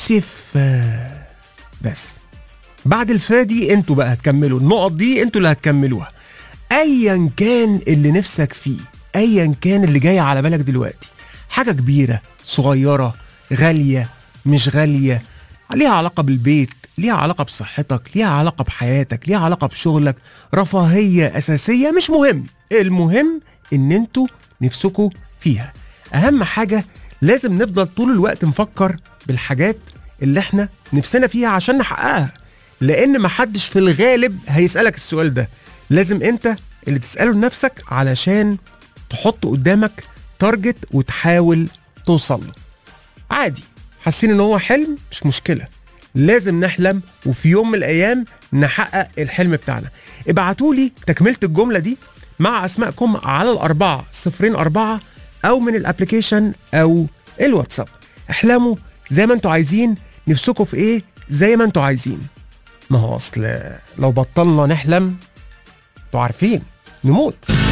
نفسي في بس بعد الفا دي انتوا بقى هتكملوا النقط دي انتوا اللي هتكملوها ايا كان اللي نفسك فيه ايا كان اللي جاي على بالك دلوقتي حاجه كبيره صغيره غاليه مش غاليه ليها علاقه بالبيت ليها علاقه بصحتك ليها علاقه بحياتك ليها علاقه بشغلك رفاهيه اساسيه مش مهم المهم ان انتوا نفسكوا فيها اهم حاجه لازم نفضل طول الوقت نفكر بالحاجات اللي احنا نفسنا فيها عشان نحققها لان محدش في الغالب هيسالك السؤال ده لازم انت اللي تساله لنفسك علشان تحط قدامك تارجت وتحاول توصل له عادي حاسين ان هو حلم مش مشكله لازم نحلم وفي يوم من الايام نحقق الحلم بتاعنا ابعتوا لي تكمله الجمله دي مع اسمائكم على الاربعه صفرين اربعه او من الابلكيشن او الواتساب احلموا زي ما انتوا عايزين نفسكم في ايه زي ما انتوا عايزين ما هو اصل لو بطلنا نحلم انتوا عارفين نموت